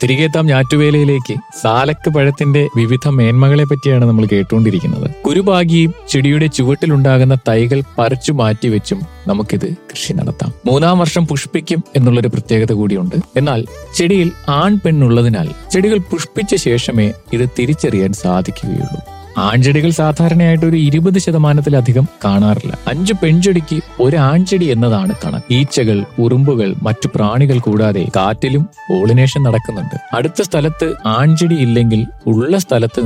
തിരികെ എത്താം ഞാറ്റുവേലയിലേക്ക് സാലക്ക് പഴത്തിന്റെ വിവിധ മേന്മകളെ പറ്റിയാണ് നമ്മൾ കേട്ടുകൊണ്ടിരിക്കുന്നത് കുരുപാകിയും ചെടിയുടെ ചുവട്ടിലുണ്ടാകുന്ന തൈകൾ പറിച്ചു മാറ്റിവെച്ചും നമുക്കിത് കൃഷി നടത്താം മൂന്നാം വർഷം പുഷ്പിക്കും എന്നുള്ളൊരു പ്രത്യേകത കൂടിയുണ്ട് എന്നാൽ ചെടിയിൽ ആൺ പെണ്ണുള്ളതിനാൽ ചെടികൾ പുഷ്പിച്ച ശേഷമേ ഇത് തിരിച്ചറിയാൻ സാധിക്കുകയുള്ളൂ ആൺചെടികൾ സാധാരണയായിട്ട് ഒരു ഇരുപത് ശതമാനത്തിലധികം കാണാറില്ല അഞ്ച് പെൺചെടിക്ക് ഒരു ആൺചെടി എന്നതാണ് കണക്ക് ഈച്ചകൾ ഉറുമ്പുകൾ മറ്റു പ്രാണികൾ കൂടാതെ കാറ്റിലും പോളിനേഷൻ നടക്കുന്നുണ്ട് അടുത്ത സ്ഥലത്ത് ആൺചെടി ഇല്ലെങ്കിൽ ഉള്ള സ്ഥലത്ത്